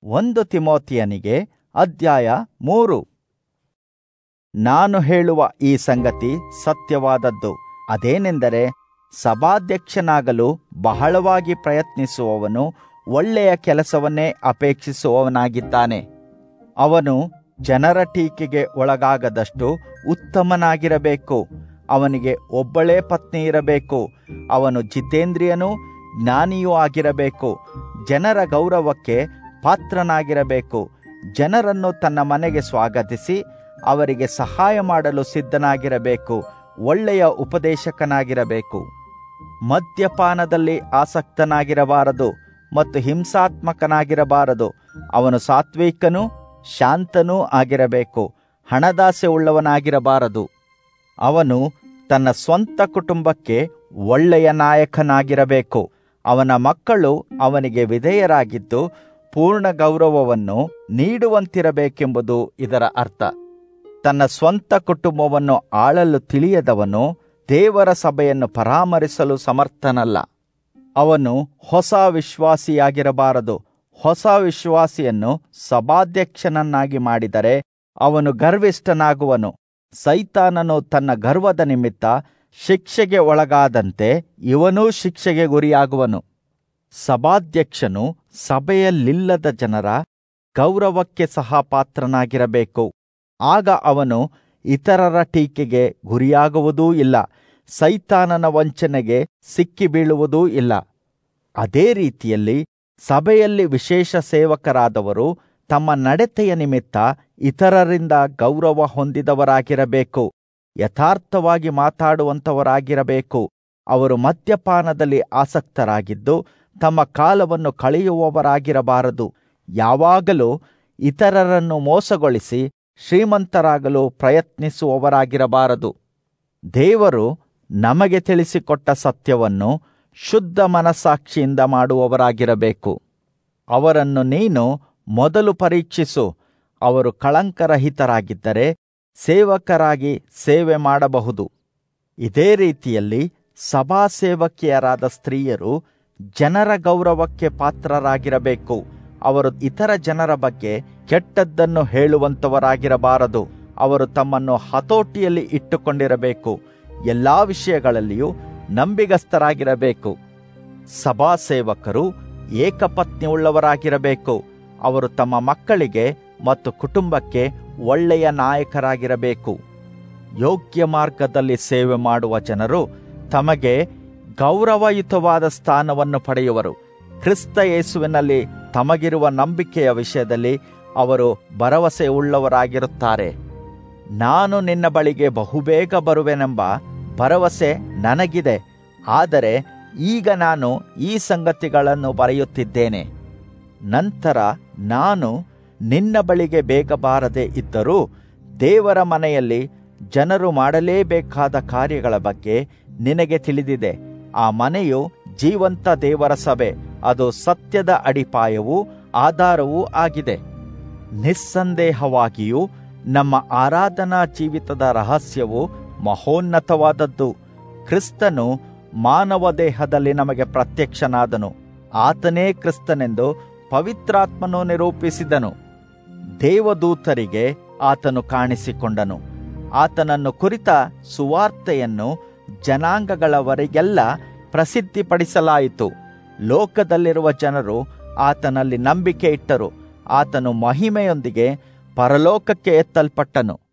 ಒಂದು ತಿಮೋತಿಯನಿಗೆ ಅಧ್ಯಾಯ ಮೂರು ನಾನು ಹೇಳುವ ಈ ಸಂಗತಿ ಸತ್ಯವಾದದ್ದು ಅದೇನೆಂದರೆ ಸಭಾಧ್ಯಕ್ಷನಾಗಲು ಬಹಳವಾಗಿ ಪ್ರಯತ್ನಿಸುವವನು ಒಳ್ಳೆಯ ಕೆಲಸವನ್ನೇ ಅಪೇಕ್ಷಿಸುವವನಾಗಿದ್ದಾನೆ ಅವನು ಜನರ ಟೀಕೆಗೆ ಒಳಗಾಗದಷ್ಟು ಉತ್ತಮನಾಗಿರಬೇಕು ಅವನಿಗೆ ಒಬ್ಬಳೇ ಪತ್ನಿ ಇರಬೇಕು ಅವನು ಜಿತೇಂದ್ರಿಯನೂ ಜ್ಞಾನಿಯೂ ಆಗಿರಬೇಕು ಜನರ ಗೌರವಕ್ಕೆ ಪಾತ್ರನಾಗಿರಬೇಕು ಜನರನ್ನು ತನ್ನ ಮನೆಗೆ ಸ್ವಾಗತಿಸಿ ಅವರಿಗೆ ಸಹಾಯ ಮಾಡಲು ಸಿದ್ಧನಾಗಿರಬೇಕು ಒಳ್ಳೆಯ ಉಪದೇಶಕನಾಗಿರಬೇಕು ಮದ್ಯಪಾನದಲ್ಲಿ ಆಸಕ್ತನಾಗಿರಬಾರದು ಮತ್ತು ಹಿಂಸಾತ್ಮಕನಾಗಿರಬಾರದು ಅವನು ಸಾತ್ವಿಕನೂ ಶಾಂತನೂ ಆಗಿರಬೇಕು ಹಣದಾಸೆ ಉಳ್ಳವನಾಗಿರಬಾರದು ಅವನು ತನ್ನ ಸ್ವಂತ ಕುಟುಂಬಕ್ಕೆ ಒಳ್ಳೆಯ ನಾಯಕನಾಗಿರಬೇಕು ಅವನ ಮಕ್ಕಳು ಅವನಿಗೆ ವಿಧೇಯರಾಗಿದ್ದು ಪೂರ್ಣ ಗೌರವವನ್ನು ನೀಡುವಂತಿರಬೇಕೆಂಬುದು ಇದರ ಅರ್ಥ ತನ್ನ ಸ್ವಂತ ಕುಟುಂಬವನ್ನು ಆಳಲು ತಿಳಿಯದವನು ದೇವರ ಸಭೆಯನ್ನು ಪರಾಮರಿಸಲು ಸಮರ್ಥನಲ್ಲ ಅವನು ಹೊಸ ವಿಶ್ವಾಸಿಯಾಗಿರಬಾರದು ಹೊಸ ವಿಶ್ವಾಸಿಯನ್ನು ಸಭಾಧ್ಯಕ್ಷನನ್ನಾಗಿ ಮಾಡಿದರೆ ಅವನು ಗರ್ವಿಷ್ಠನಾಗುವನು ಸೈತಾನನು ತನ್ನ ಗರ್ವದ ನಿಮಿತ್ತ ಶಿಕ್ಷೆಗೆ ಒಳಗಾದಂತೆ ಇವನೂ ಶಿಕ್ಷೆಗೆ ಗುರಿಯಾಗುವನು ಸಭಾಧ್ಯಕ್ಷನು ಸಭೆಯಲ್ಲಿಲ್ಲದ ಜನರ ಗೌರವಕ್ಕೆ ಸಹ ಪಾತ್ರನಾಗಿರಬೇಕು ಆಗ ಅವನು ಇತರರ ಟೀಕೆಗೆ ಗುರಿಯಾಗುವುದೂ ಇಲ್ಲ ಸೈತಾನನ ವಂಚನೆಗೆ ಸಿಕ್ಕಿ ಬೀಳುವುದೂ ಇಲ್ಲ ಅದೇ ರೀತಿಯಲ್ಲಿ ಸಭೆಯಲ್ಲಿ ವಿಶೇಷ ಸೇವಕರಾದವರು ತಮ್ಮ ನಡತೆಯ ನಿಮಿತ್ತ ಇತರರಿಂದ ಗೌರವ ಹೊಂದಿದವರಾಗಿರಬೇಕು ಯಥಾರ್ಥವಾಗಿ ಮಾತಾಡುವಂಥವರಾಗಿರಬೇಕು ಅವರು ಮದ್ಯಪಾನದಲ್ಲಿ ಆಸಕ್ತರಾಗಿದ್ದು ತಮ್ಮ ಕಾಲವನ್ನು ಕಳೆಯುವವರಾಗಿರಬಾರದು ಯಾವಾಗಲೂ ಇತರರನ್ನು ಮೋಸಗೊಳಿಸಿ ಶ್ರೀಮಂತರಾಗಲು ಪ್ರಯತ್ನಿಸುವವರಾಗಿರಬಾರದು ದೇವರು ನಮಗೆ ತಿಳಿಸಿಕೊಟ್ಟ ಸತ್ಯವನ್ನು ಶುದ್ಧ ಮನಸ್ಸಾಕ್ಷಿಯಿಂದ ಮಾಡುವವರಾಗಿರಬೇಕು ಅವರನ್ನು ನೀನು ಮೊದಲು ಪರೀಕ್ಷಿಸು ಅವರು ಕಳಂಕರಹಿತರಾಗಿದ್ದರೆ ಸೇವಕರಾಗಿ ಸೇವೆ ಮಾಡಬಹುದು ಇದೇ ರೀತಿಯಲ್ಲಿ ಸಭಾ ಸೇವಕಿಯರಾದ ಸ್ತ್ರೀಯರು ಜನರ ಗೌರವಕ್ಕೆ ಪಾತ್ರರಾಗಿರಬೇಕು ಅವರು ಇತರ ಜನರ ಬಗ್ಗೆ ಕೆಟ್ಟದ್ದನ್ನು ಹೇಳುವಂತವರಾಗಿರಬಾರದು ಅವರು ತಮ್ಮನ್ನು ಹತೋಟಿಯಲ್ಲಿ ಇಟ್ಟುಕೊಂಡಿರಬೇಕು ಎಲ್ಲಾ ವಿಷಯಗಳಲ್ಲಿಯೂ ನಂಬಿಗಸ್ತರಾಗಿರಬೇಕು ಸಭಾ ಸೇವಕರು ಏಕಪತ್ನಿಯುಳ್ಳವರಾಗಿರಬೇಕು ಅವರು ತಮ್ಮ ಮಕ್ಕಳಿಗೆ ಮತ್ತು ಕುಟುಂಬಕ್ಕೆ ಒಳ್ಳೆಯ ನಾಯಕರಾಗಿರಬೇಕು ಯೋಗ್ಯ ಮಾರ್ಗದಲ್ಲಿ ಸೇವೆ ಮಾಡುವ ಜನರು ತಮಗೆ ಗೌರವಯುತವಾದ ಸ್ಥಾನವನ್ನು ಪಡೆಯುವರು ಕ್ರಿಸ್ತ ಯೇಸುವಿನಲ್ಲಿ ತಮಗಿರುವ ನಂಬಿಕೆಯ ವಿಷಯದಲ್ಲಿ ಅವರು ಭರವಸೆ ಉಳ್ಳವರಾಗಿರುತ್ತಾರೆ ನಾನು ನಿನ್ನ ಬಳಿಗೆ ಬಹುಬೇಗ ಬರುವೆನೆಂಬ ಭರವಸೆ ನನಗಿದೆ ಆದರೆ ಈಗ ನಾನು ಈ ಸಂಗತಿಗಳನ್ನು ಬರೆಯುತ್ತಿದ್ದೇನೆ ನಂತರ ನಾನು ನಿನ್ನ ಬಳಿಗೆ ಬೇಗ ಬಾರದೆ ಇದ್ದರೂ ದೇವರ ಮನೆಯಲ್ಲಿ ಜನರು ಮಾಡಲೇಬೇಕಾದ ಕಾರ್ಯಗಳ ಬಗ್ಗೆ ನಿನಗೆ ತಿಳಿದಿದೆ ಆ ಮನೆಯು ಜೀವಂತ ದೇವರ ಸಭೆ ಅದು ಸತ್ಯದ ಅಡಿಪಾಯವೂ ಆಧಾರವೂ ಆಗಿದೆ ನಿಸ್ಸಂದೇಹವಾಗಿಯೂ ನಮ್ಮ ಆರಾಧನಾ ಜೀವಿತದ ರಹಸ್ಯವು ಮಹೋನ್ನತವಾದದ್ದು ಕ್ರಿಸ್ತನು ಮಾನವ ದೇಹದಲ್ಲಿ ನಮಗೆ ಪ್ರತ್ಯಕ್ಷನಾದನು ಆತನೇ ಕ್ರಿಸ್ತನೆಂದು ಪವಿತ್ರಾತ್ಮನು ನಿರೂಪಿಸಿದನು ದೇವದೂತರಿಗೆ ಆತನು ಕಾಣಿಸಿಕೊಂಡನು ಆತನನ್ನು ಕುರಿತ ಸುವಾರ್ತೆಯನ್ನು ಜನಾಂಗಗಳವರೆಗೆಲ್ಲ ಪ್ರಸಿದ್ಧಿಪಡಿಸಲಾಯಿತು ಲೋಕದಲ್ಲಿರುವ ಜನರು ಆತನಲ್ಲಿ ನಂಬಿಕೆ ಇಟ್ಟರು ಆತನು ಮಹಿಮೆಯೊಂದಿಗೆ ಪರಲೋಕಕ್ಕೆ ಎತ್ತಲ್ಪಟ್ಟನು